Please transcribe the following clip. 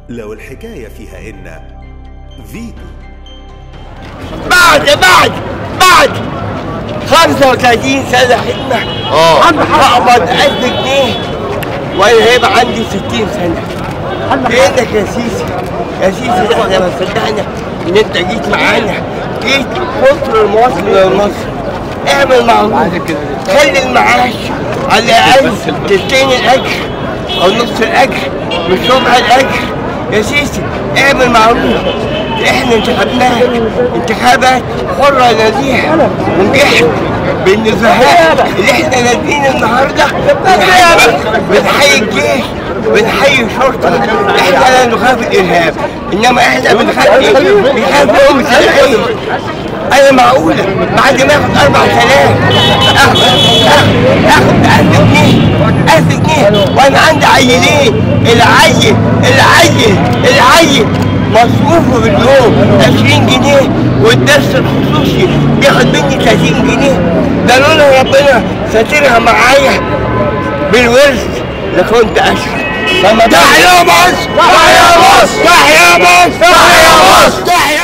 لو الحكاية فيها إن فيتو بعد بعد بعد 35 سنة خدمة اه هقبض 1000 جنيه وانا هيبقى عندي 60 سنة فينك يا سيسي يا سيسي احنا ما صدقنا ان انت جيت معانا جيت مصر المصري لمصر اعمل معروف خلي المعاش على الاقل تلتين الاجر او نص الاجر مش ربع الاجر يا سيسي اعمل معروف احنا انتخبناك انتخابات حرة نزيهة ونجحت بالنزهات اللي احنا نازلين النهارده بنحيي بنحيي الجيش بنحيي الشرطة احنا لا نخاف الارهاب انما احنا بنخاف ايه؟ بنخاف يوم العيد انا معقولة بعد ما اخد 4000 اخد اخد اخد 1000 جنيه 1000 جنيه وانا عندي عيلين العيل العيل العيل مصروفه باليوم 20 جنيه والدرس الخصوصي بياخد مني 30 جنيه ده لولا ربنا ساترها معايا بالورث لكنت اشهد تحيا مصر تحيا مصر تحيا مصر تحيا مصر تحيا